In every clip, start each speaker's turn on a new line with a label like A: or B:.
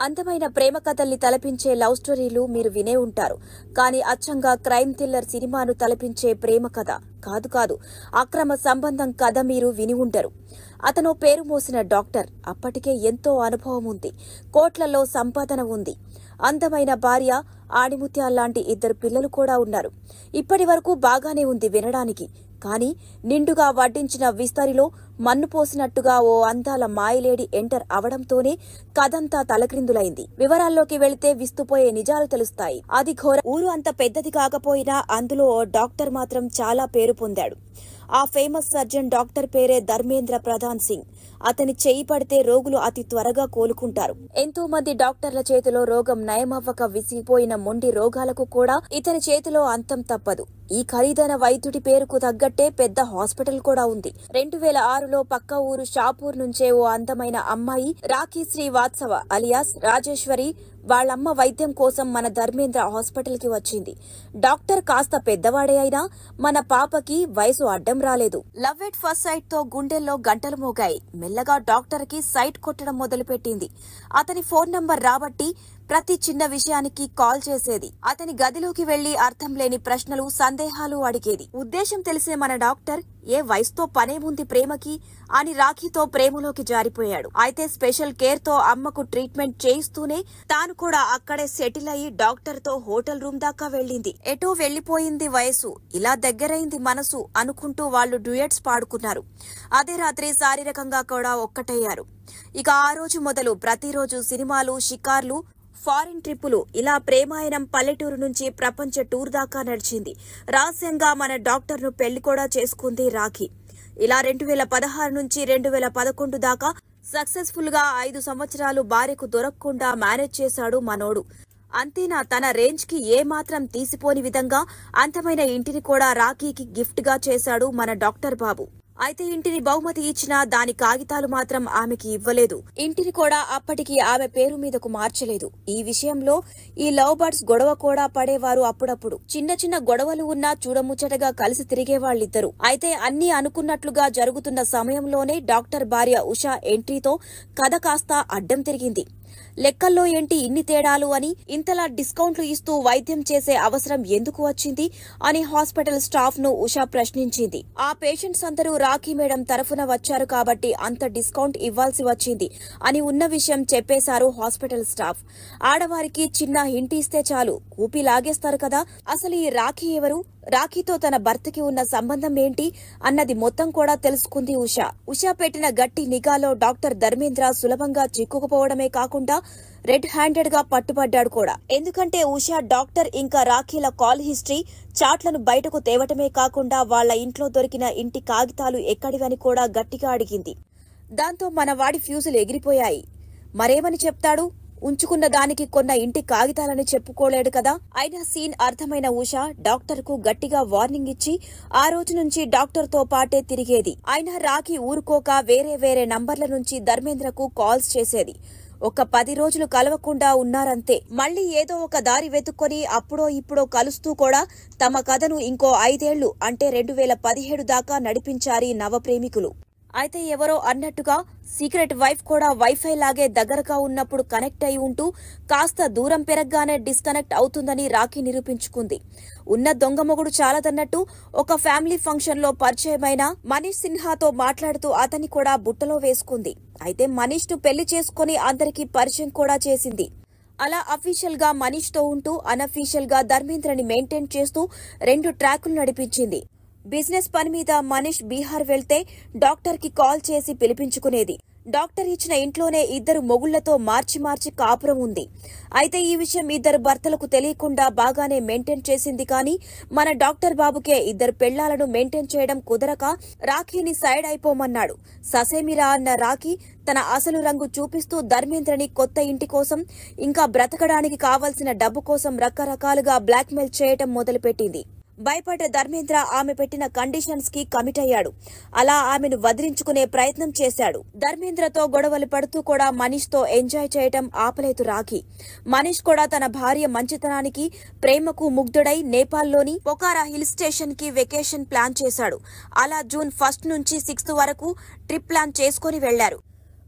A: అందమైన ప్రేమ కథల్ని తలపించే లవ్ స్టోరీలు మీరు వినే ఉంటారు కానీ అచ్చంగా క్రైమ్ థ్రిల్లర్ సినిమాను తలపించే ప్రేమ కథ కాదు కాదు అక్రమ సంబంధం కథ మీరు విని ఉండరు అతను పేరు మోసిన డాక్టర్ అప్పటికే ఎంతో అనుభవం ఉంది కోట్లలో సంపాదన ఉంది అందమైన భార్య ఆణిముత్యాల్లాంటి ఇద్దరు పిల్లలు కూడా ఉన్నారు ఇప్పటి వరకు బాగానే ఉంది వినడానికి కానీ నిండుగా వడ్డించిన విస్తరిలో మన్ను పోసినట్టుగా ఓ అందాల మాయలేడి ఎంటర్ అవడంతోనే కథంతా తలక్రిందులైంది వివరాల్లోకి వెళితే విస్తుపోయే నిజాలు తెలుస్తాయి అది ఘోర ఊరు అంత పెద్దది కాకపోయినా అందులో ఓ డాక్టర్ మాత్రం చాలా పేరు పొందాడు ఆ ఫేమస్ సర్జన్ డాక్టర్ పేరే ధర్మేంద్ర ప్రధాన్ సింగ్ అతని చేయి పడితే రోగులు అతి త్వరగా కోలుకుంటారు ఎంతో మంది డాక్టర్ల చేతిలో రోగం నయమవ్వక విసిగిపోయిన మొండి రోగాలకు కూడా ఇతని చేతిలో అంతం తప్పదు ఈ ఖరీదైన వైద్యుడి పేరుకు తగ్గట్టే పెద్ద హాస్పిటల్ కూడా ఉంది రెండు వేల ఆరులో పక్క ఊరు షాపూర్ నుంచే ఓ అందమైన అమ్మాయి రాఖీ శ్రీవాత్సవ అలియాస్ రాజేశ్వరి వాళ్ళమ్మ వైద్యం కోసం మన ధర్మేంద్ర హాస్పిటల్ కి వచ్చింది డాక్టర్ కాస్త పెద్దవాడే అయినా మన పాపకి వయసు అడ్డం రాలేదు లవ్ ఎట్ ఫస్ట్ సైట్ తో గుండెల్లో గంటలు మోగాయి మెల్లగా డాక్టర్ కి సైట్ కొట్టడం మొదలుపెట్టింది అతని ఫోన్ నంబర్ రాబట్టి ప్రతి చిన్న విషయానికి కాల్ చేసేది అతని గదిలోకి వెళ్లి అర్థం లేని ప్రశ్నలు సందేహాలు అడిగేది ఉద్దేశం తెలిసిన మన డాక్టర్ ఏ వయసుతో పనేముంది ప్రేమకి అని రాఖీతో ప్రేమలోకి జారిపోయాడు అయితే స్పెషల్ కేర్ తో అమ్మకు ట్రీట్మెంట్ చేయిస్తూనే తాను కూడా అక్కడే సెటిల్ అయ్యి డాక్టర్ తో హోటల్ రూమ్ దాకా వెళ్ళింది ఎటో వెళ్లిపోయింది వయసు ఇలా దగ్గరైంది మనసు అనుకుంటూ వాళ్ళు డ్యూయట్స్ పాడుకున్నారు అదే రాత్రి శారీరకంగా కూడా ఒక్కటయ్యారు ఇక ఆ రోజు మొదలు ప్రతిరోజు సినిమాలు షికార్లు ఫారిన్ ట్రిప్పులు ఇలా ప్రేమాయణం పల్లెటూరు నుంచి ప్రపంచ టూర్ దాకా నడిచింది రహస్యంగా మన డాక్టర్ను పెళ్లి కూడా చేసుకుంది రాఖీ ఇలా రెండు వేల పదహారు నుంచి రెండు వేల పదకొండు దాకా సక్సెస్ఫుల్ గా ఐదు సంవత్సరాలు భార్యకు దొరకకుండా మేనేజ్ చేశాడు మనోడు అంతేనా తన రేంజ్ కి ఏమాత్రం తీసిపోని విధంగా అందమైన ఇంటిని కూడా రాఖీకి గిఫ్ట్ గా చేశాడు మన డాక్టర్ బాబు అయితే ఇంటిని బహుమతి ఇచ్చినా దాని కాగితాలు మాత్రం ఆమెకి ఇవ్వలేదు ఇంటిని కూడా అప్పటికి ఆమె పేరు మీదకు మార్చలేదు ఈ విషయంలో ఈ లవ్ బర్డ్స్ గొడవ కూడా పడేవారు అప్పుడప్పుడు చిన్న చిన్న గొడవలు ఉన్నా చూడముచ్చటగా కలిసి తిరిగే వాళ్ళిద్దరు అయితే అన్ని అనుకున్నట్లుగా జరుగుతున్న సమయంలోనే డాక్టర్ భార్య ఉషా ఎంట్రీతో కథ కాస్త అడ్డం తిరిగింది లెక్కల్లో ఏంటి ఇన్ని తేడాలు అని ఇంతలా డిస్కౌంట్లు ఇస్తూ వైద్యం చేసే అవసరం ఎందుకు వచ్చింది అని హాస్పిటల్ స్టాఫ్ ను ఉషా ప్రశ్నించింది ఆ పేషెంట్స్ అందరూ రాఖీ మేడం తరఫున వచ్చారు కాబట్టి అంత డిస్కౌంట్ ఇవ్వాల్సి వచ్చింది అని ఉన్న విషయం చెప్పేశారు హాస్పిటల్ స్టాఫ్ ఆడవారికి చిన్న హింట్ ఇస్తే చాలు ఊపి లాగేస్తారు కదా అసలు ఈ రాఖీ ఎవరు రాఖీతో తన భర్తకి ఉన్న సంబంధం ఏంటి అన్నది మొత్తం కూడా తెలుసుకుంది ఉషా ఉషా పెట్టిన గట్టి నిఘాలో డాక్టర్ ధర్మేంద్ర సులభంగా చిక్కుకుపోవడమే కాకుండా రెడ్ హ్యాండెడ్ గా పట్టుబడ్డాడు కూడా ఎందుకంటే ఉషా డాక్టర్ ఇంకా రాఖీల కాల్ హిస్టరీ చాట్లను బయటకు తేవటమే కాకుండా వాళ్ళ ఇంట్లో దొరికిన ఇంటి కాగితాలు ఎక్కడివని కూడా గట్టిగా అడిగింది దాంతో మన వాడి ఫ్యూజులు ఎగిరిపోయాయి మరేమని చెప్తాడు ఉంచుకున్న దానికి కొన్న ఇంటి కాగితాలని చెప్పుకోలేడు కదా అయినా సీన్ అర్థమైన ఉష డాక్టర్ కు గట్టిగా వార్నింగ్ ఇచ్చి ఆ రోజు నుంచి డాక్టర్ తో పాటే తిరిగేది అయినా రాఖీ ఊరుకోక వేరే వేరే నంబర్ల నుంచి ధర్మేంద్రకు కాల్స్ చేసేది ఒక పది రోజులు కలవకుండా ఉన్నారంతే మళ్ళీ ఏదో ఒక దారి వెతుక్కొని అప్పుడో ఇప్పుడో కలుస్తూ కూడా తమ కథను ఇంకో ఐదేళ్లు అంటే రెండు వేల పదిహేడు దాకా నడిపించారి నవప్రేమికులు అయితే ఎవరో అన్నట్టుగా సీక్రెట్ వైఫ్ కూడా వైఫై లాగే దగ్గరగా ఉన్నప్పుడు కనెక్ట్ అయి ఉంటూ కాస్త దూరం పెరగగానే డిస్కనెక్ట్ అవుతుందని రాఖీ నిరూపించుకుంది ఉన్న దొంగ మొగుడు చాలదన్నట్టు ఒక ఫ్యామిలీ ఫంక్షన్ లో పరిచయమైన మనీష్ సిన్హాతో మాట్లాడుతూ అతన్ని కూడా బుట్టలో వేసుకుంది అయితే మనీష్ ను పెళ్లి చేసుకుని అందరికీ పరిచయం కూడా చేసింది అలా అఫీషియల్ గా మనీష్ తో ఉంటూ అనఫీషియల్ గా ధర్మేంద్రని మెయింటైన్ చేస్తూ రెండు ట్రాకులు నడిపించింది బిజినెస్ పని మీద మనీష్ బీహార్ వెళ్తే డాక్టర్ కి కాల్ చేసి పిలిపించుకునేది డాక్టర్ ఇచ్చిన ఇంట్లోనే ఇద్దరు మొగుళ్లతో మార్చి మార్చి కాపురం ఉంది అయితే ఈ విషయం ఇద్దరు భర్తలకు తెలియకుండా బాగానే మెయింటైన్ చేసింది కానీ మన డాక్టర్ బాబుకే ఇద్దరు పెళ్లాలను మెయింటైన్ చేయడం కుదరక రాఖీని సైడ్ అయిపోమన్నాడు ససేమిరా అన్న రాఖీ తన అసలు రంగు చూపిస్తూ ధర్మేంద్రని కొత్త ఇంటి కోసం ఇంకా బ్రతకడానికి కావలసిన డబ్బు కోసం రకరకాలుగా బ్లాక్మెయిల్ చేయటం మొదలుపెట్టింది భయపడ్డ ధర్మేంద్ర ఆమె పెట్టిన కండిషన్స్ కి కమిట్ అయ్యాడు అలా ఆమెను వదిలించుకునే ప్రయత్నం చేశాడు ధర్మేంద్రతో గొడవలు పడుతూ కూడా మనీష్ తో ఎంజాయ్ చేయటం ఆపలేదు రాఖీ మనీష్ కూడా తన భార్య మంచితనానికి ప్రేమకు ముగ్ధుడై నేపాల్లోని పొకారా హిల్ స్టేషన్ కి వెకేషన్ ప్లాన్ చేశాడు అలా జూన్ ఫస్ట్ నుంచి సిక్స్త్ వరకు ట్రిప్ ప్లాన్ చేసుకుని వెళ్లారు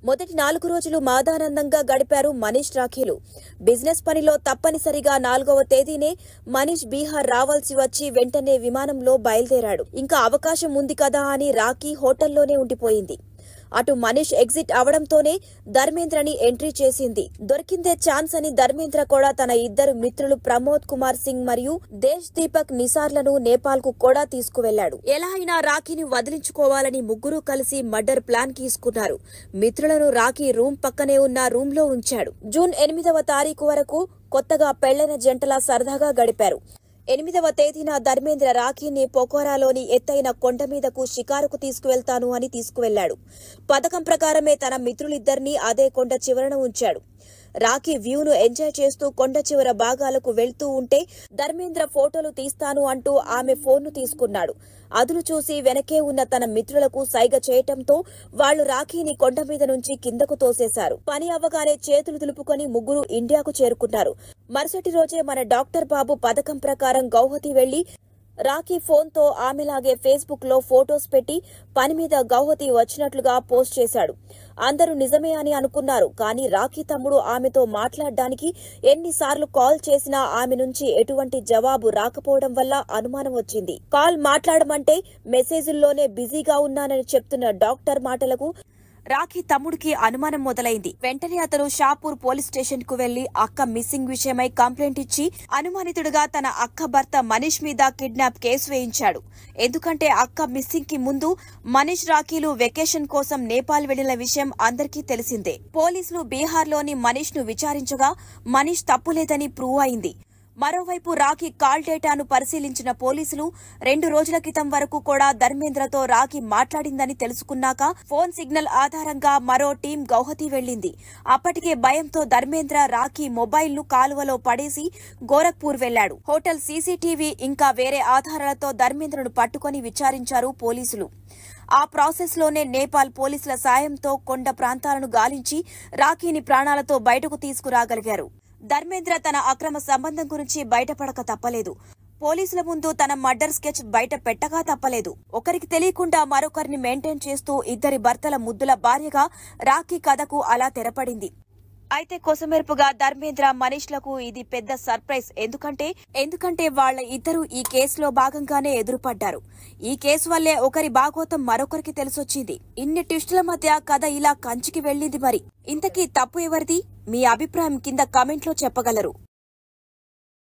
A: మొదటి నాలుగు రోజులు మాదానందంగా గడిపారు మనీష్ రాఖీలు బిజినెస్ పనిలో తప్పనిసరిగా నాలుగవ తేదీనే మనీష్ బీహార్ రావాల్సి వచ్చి వెంటనే విమానంలో బయలుదేరాడు ఇంకా అవకాశం ఉంది కదా అని రాఖీ హోటల్లోనే ఉండిపోయింది అటు మనీష్ ఎగ్జిట్ అవడంతోనే ధర్మేంద్రని ఎంట్రీ చేసింది దొరికిందే ఛాన్స్ అని ధర్మేంద్ర కూడా తన ఇద్దరు మిత్రులు ప్రమోద్ కుమార్ సింగ్ మరియు దేశ్ దీపక్ నిసార్లను నేపాల్ కు కూడా తీసుకువెళ్లాడు ఎలా అయినా రాఖీని వదిలించుకోవాలని ముగ్గురు కలిసి మర్డర్ ప్లాన్ తీసుకున్నారు మిత్రులను రాఖీ రూమ్ పక్కనే ఉన్న రూమ్ లో ఉంచాడు జూన్ ఎనిమిదవ తారీఖు వరకు కొత్తగా పెళ్లైన జంటలా సరదాగా గడిపారు ఎనిమిదవ తేదీన ధర్మేంద్ర రాఖీని పొకోరాలోని ఎత్తైన కొండ మీదకు షికారుకు తీసుకువెళ్తాను అని తీసుకువెళ్లాడు పథకం ప్రకారమే తన మిత్రులిద్దరినీ అదే కొండ చివరన ఉంచాడు రాఖీ వ్యూను ఎంజాయ్ చేస్తూ కొండ చివర భాగాలకు వెళ్తూ ఉంటే ధర్మేంద్ర ఫోటోలు తీస్తాను అంటూ ఆమె ఫోన్ను తీసుకున్నాడు అదును చూసి వెనకే ఉన్న తన మిత్రులకు సైగ చేయటంతో వాళ్లు రాఖీని కొండ మీద నుంచి కిందకు తోసేశారు పని అవ్వగానే చేతులు దులుపుకొని ముగ్గురు ఇండియాకు చేరుకున్నారు మరుసటి రోజే మన డాక్టర్ బాబు పథకం ప్రకారం గౌహతి వెళ్లి రాఖీ ఫోన్తో ఆమెలాగే ఫేస్బుక్ లో ఫోటోస్ పెట్టి పని మీద గౌహతి వచ్చినట్లుగా పోస్ట్ చేశాడు అందరూ నిజమే అని అనుకున్నారు కానీ రాఖీ తమ్ముడు ఆమెతో మాట్లాడడానికి ఎన్నిసార్లు కాల్ చేసినా ఆమె నుంచి ఎటువంటి జవాబు రాకపోవడం వల్ల అనుమానం వచ్చింది కాల్ మాట్లాడమంటే మెసేజ్ల్లోనే బిజీగా ఉన్నానని చెప్తున్న డాక్టర్ మాటలకు రాఖీ తమ్ముడికి అనుమానం మొదలైంది వెంటనే అతను షాపూర్ పోలీస్ స్టేషన్ కు వెళ్లి అక్క మిస్సింగ్ విషయమై కంప్లైంట్ ఇచ్చి అనుమానితుడిగా తన అక్క భర్త మనీష్ మీద కిడ్నాప్ కేసు వేయించాడు ఎందుకంటే అక్క మిస్సింగ్ కి ముందు మనీష్ రాఖీలు వెకేషన్ కోసం నేపాల్ వెళ్లిన విషయం అందరికీ తెలిసిందే పోలీసులు బీహార్లోని మనీష్ ను విచారించగా మనీష్ తప్పులేదని ప్రూవ్ అయింది మరోవైపు రాఖీ కాల్ డేటాను పరిశీలించిన పోలీసులు రెండు రోజుల క్రితం వరకు కూడా ధర్మేంద్రతో రాఖీ మాట్లాడిందని తెలుసుకున్నాక ఫోన్ సిగ్నల్ ఆధారంగా మరో టీం గౌహతి వెళ్లింది అప్పటికే భయంతో ధర్మేంద్ర రాఖీ మొబైల్ ను కాలువలో పడేసి గోరఖ్పూర్ వెళ్లాడు హోటల్ సీసీటీవీ ఇంకా వేరే ఆధారాలతో ధర్మేంద్రను పట్టుకొని విచారించారు పోలీసులు ఆ ప్రాసెస్ లోనే నేపాల్ పోలీసుల సాయంతో కొండ ప్రాంతాలను గాలించి రాఖీని ప్రాణాలతో బయటకు తీసుకురాగలిగారు ధర్మేంద్ర తన అక్రమ సంబంధం గురించి బయటపడక తప్పలేదు పోలీసుల ముందు తన మర్డర్ స్కెచ్ బయట పెట్టగా తప్పలేదు ఒకరికి తెలియకుండా మరొకరిని మెయింటైన్ చేస్తూ ఇద్దరి భర్తల ముద్దుల భార్యగా రాఖీ కథకు అలా తెరపడింది అయితే కొసమెరుపుగా ధర్మేంద్ర మనీష్లకు ఇది పెద్ద సర్ప్రైజ్ ఎందుకంటే ఎందుకంటే వాళ్ళ ఇద్దరు ఈ కేసులో భాగంగానే ఎదురుపడ్డారు ఈ కేసు వల్లే ఒకరి భాగోతం మరొకరికి తెలిసొచ్చింది ఇన్ని ట్విస్టుల మధ్య కథ ఇలా కంచికి వెళ్ళింది మరి ఇంతకీ తప్పు ఎవరిది మీ అభిప్రాయం కింద కామెంట్లో చెప్పగలరు